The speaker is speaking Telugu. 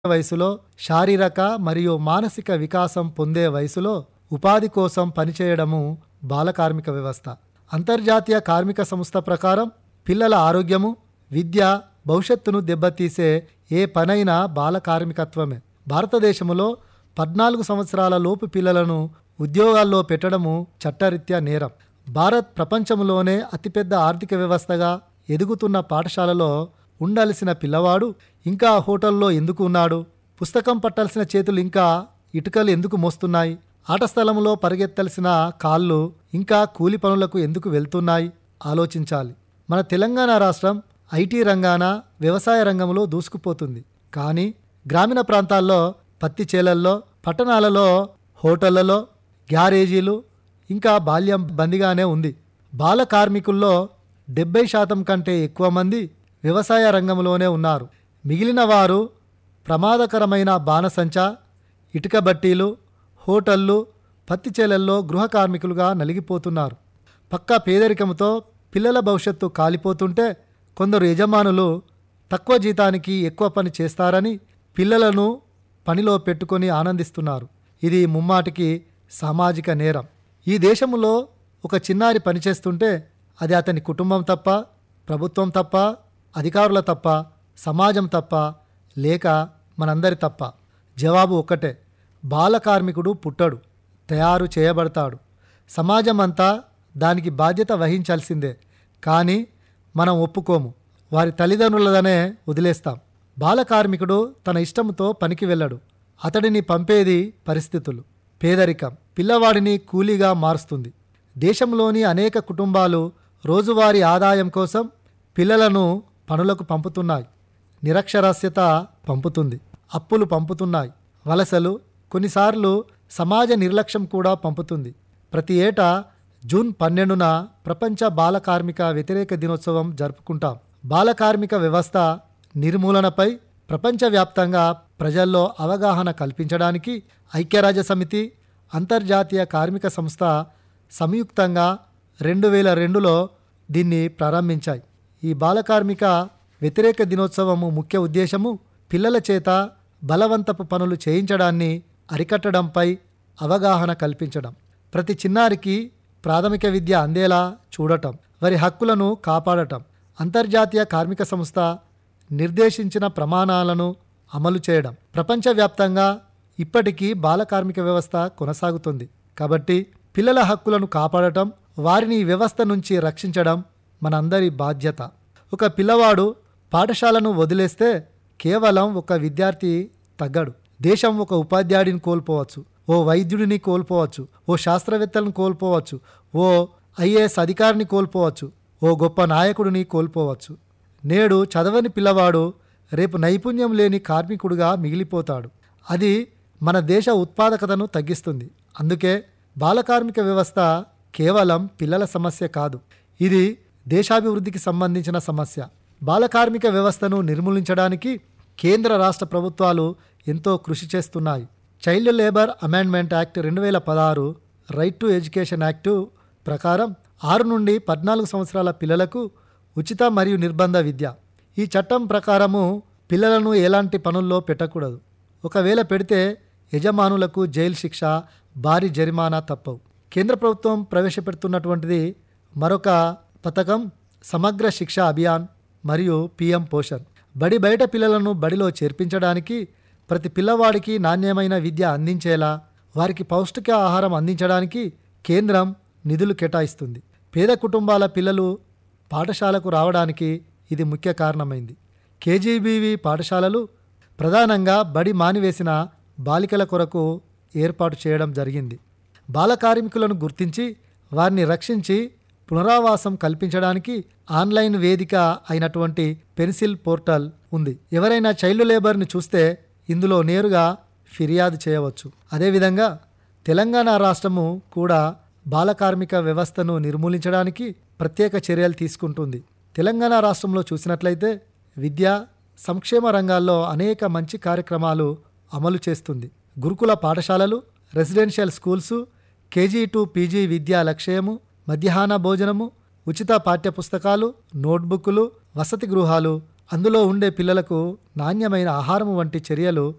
వయసులో శారీరక మరియు మానసిక వికాసం పొందే వయసులో ఉపాధి కోసం పనిచేయడము బాల కార్మిక వ్యవస్థ అంతర్జాతీయ కార్మిక సంస్థ ప్రకారం పిల్లల ఆరోగ్యము విద్య భవిష్యత్తును దెబ్బతీసే ఏ పనైనా బాల కార్మికత్వమే భారతదేశంలో పద్నాలుగు సంవత్సరాల లోపు పిల్లలను ఉద్యోగాల్లో పెట్టడము చట్టరీత్యా నేరం భారత్ ప్రపంచంలోనే అతిపెద్ద ఆర్థిక వ్యవస్థగా ఎదుగుతున్న పాఠశాలలో ఉండాల్సిన పిల్లవాడు ఇంకా హోటల్లో ఎందుకు ఉన్నాడు పుస్తకం పట్టాల్సిన చేతులు ఇంకా ఇటుకలు ఎందుకు మోస్తున్నాయి ఆట స్థలంలో పరిగెత్తాల్సిన కాళ్ళు ఇంకా కూలి పనులకు ఎందుకు వెళ్తున్నాయి ఆలోచించాలి మన తెలంగాణ రాష్ట్రం ఐటీ రంగాన వ్యవసాయ రంగంలో దూసుకుపోతుంది కానీ గ్రామీణ ప్రాంతాల్లో పత్తి చేలల్లో పట్టణాలలో హోటళ్లలో గ్యారేజీలు ఇంకా బాల్యం బందిగానే ఉంది బాల కార్మికుల్లో డెబ్బై శాతం కంటే ఎక్కువ మంది వ్యవసాయ రంగంలోనే ఉన్నారు మిగిలిన వారు ప్రమాదకరమైన బాణసంచ ఇటుక బట్టీలు హోటళ్ళు పత్తి చేలల్లో గృహ కార్మికులుగా నలిగిపోతున్నారు పక్కా పేదరికంతో పిల్లల భవిష్యత్తు కాలిపోతుంటే కొందరు యజమానులు తక్కువ జీతానికి ఎక్కువ పని చేస్తారని పిల్లలను పనిలో పెట్టుకొని ఆనందిస్తున్నారు ఇది ముమ్మాటికి సామాజిక నేరం ఈ దేశంలో ఒక చిన్నారి పనిచేస్తుంటే అది అతని కుటుంబం తప్ప ప్రభుత్వం తప్ప అధికారుల తప్ప సమాజం తప్ప లేక మనందరి తప్ప జవాబు ఒక్కటే బాల కార్మికుడు పుట్టడు తయారు చేయబడతాడు సమాజం అంతా దానికి బాధ్యత వహించాల్సిందే కానీ మనం ఒప్పుకోము వారి తల్లిదండ్రులదనే వదిలేస్తాం బాల కార్మికుడు తన ఇష్టంతో పనికి వెళ్ళడు అతడిని పంపేది పరిస్థితులు పేదరికం పిల్లవాడిని కూలీగా మారుస్తుంది దేశంలోని అనేక కుటుంబాలు రోజువారీ ఆదాయం కోసం పిల్లలను పనులకు పంపుతున్నాయి నిరక్షరాస్యత పంపుతుంది అప్పులు పంపుతున్నాయి వలసలు కొన్నిసార్లు సమాజ నిర్లక్ష్యం కూడా పంపుతుంది ప్రతి ఏటా జూన్ పన్నెండున ప్రపంచ బాల కార్మిక వ్యతిరేక దినోత్సవం జరుపుకుంటాం బాల కార్మిక వ్యవస్థ నిర్మూలనపై ప్రపంచవ్యాప్తంగా ప్రజల్లో అవగాహన కల్పించడానికి ఐక్యరాజ్య సమితి అంతర్జాతీయ కార్మిక సంస్థ సంయుక్తంగా రెండు వేల రెండులో దీన్ని ప్రారంభించాయి ఈ బాల కార్మిక వ్యతిరేక దినోత్సవము ముఖ్య ఉద్దేశము పిల్లల చేత బలవంతపు పనులు చేయించడాన్ని అరికట్టడంపై అవగాహన కల్పించడం ప్రతి చిన్నారికి ప్రాథమిక విద్య అందేలా చూడటం వారి హక్కులను కాపాడటం అంతర్జాతీయ కార్మిక సంస్థ నిర్దేశించిన ప్రమాణాలను అమలు చేయడం ప్రపంచవ్యాప్తంగా ఇప్పటికీ బాల కార్మిక వ్యవస్థ కొనసాగుతుంది కాబట్టి పిల్లల హక్కులను కాపాడటం వారిని ఈ వ్యవస్థ నుంచి రక్షించడం మనందరి బాధ్యత ఒక పిల్లవాడు పాఠశాలను వదిలేస్తే కేవలం ఒక విద్యార్థి తగ్గడు దేశం ఒక ఉపాధ్యాయుడిని కోల్పోవచ్చు ఓ వైద్యుడిని కోల్పోవచ్చు ఓ శాస్త్రవేత్తలను కోల్పోవచ్చు ఓ ఐఏఎస్ అధికారిని కోల్పోవచ్చు ఓ గొప్ప నాయకుడిని కోల్పోవచ్చు నేడు చదవని పిల్లవాడు రేపు నైపుణ్యం లేని కార్మికుడుగా మిగిలిపోతాడు అది మన దేశ ఉత్పాదకతను తగ్గిస్తుంది అందుకే బాలకార్మిక వ్యవస్థ కేవలం పిల్లల సమస్య కాదు ఇది దేశాభివృద్ధికి సంబంధించిన సమస్య బాలకార్మిక వ్యవస్థను నిర్మూలించడానికి కేంద్ర రాష్ట్ర ప్రభుత్వాలు ఎంతో కృషి చేస్తున్నాయి చైల్డ్ లేబర్ అమెండ్మెంట్ యాక్ట్ రెండు వేల పదహారు రైట్ టు ఎడ్యుకేషన్ యాక్టు ప్రకారం ఆరు నుండి పద్నాలుగు సంవత్సరాల పిల్లలకు ఉచిత మరియు నిర్బంధ విద్య ఈ చట్టం ప్రకారము పిల్లలను ఎలాంటి పనుల్లో పెట్టకూడదు ఒకవేళ పెడితే యజమానులకు జైలు శిక్ష భారీ జరిమానా తప్పవు కేంద్ర ప్రభుత్వం ప్రవేశపెడుతున్నటువంటిది మరొక పథకం సమగ్ర శిక్ష అభియాన్ మరియు పిఎం పోషణ్ బడి బయట పిల్లలను బడిలో చేర్పించడానికి ప్రతి పిల్లవాడికి నాణ్యమైన విద్య అందించేలా వారికి పౌష్టిక ఆహారం అందించడానికి కేంద్రం నిధులు కేటాయిస్తుంది పేద కుటుంబాల పిల్లలు పాఠశాలకు రావడానికి ఇది ముఖ్య కారణమైంది కేజీబీవి పాఠశాలలు ప్రధానంగా బడి మానివేసిన బాలికల కొరకు ఏర్పాటు చేయడం జరిగింది బాల కార్మికులను గుర్తించి వారిని రక్షించి పునరావాసం కల్పించడానికి ఆన్లైన్ వేదిక అయినటువంటి పెన్సిల్ పోర్టల్ ఉంది ఎవరైనా చైల్డ్ లేబర్ని చూస్తే ఇందులో నేరుగా ఫిర్యాదు చేయవచ్చు అదేవిధంగా తెలంగాణ రాష్ట్రము కూడా బాల కార్మిక వ్యవస్థను నిర్మూలించడానికి ప్రత్యేక చర్యలు తీసుకుంటుంది తెలంగాణ రాష్ట్రంలో చూసినట్లయితే విద్య సంక్షేమ రంగాల్లో అనేక మంచి కార్యక్రమాలు అమలు చేస్తుంది గురుకుల పాఠశాలలు residential schools KG to PG విద్యా లక్ష్యము మధ్యాహ్న భోజనము ఉచిత పాఠ్యపుస్తకాలు నోట్బుక్లు వసతి గృహాలు అందులో ఉండే పిల్లలకు నాణ్యమైన ఆహారం వంటి చర్యలు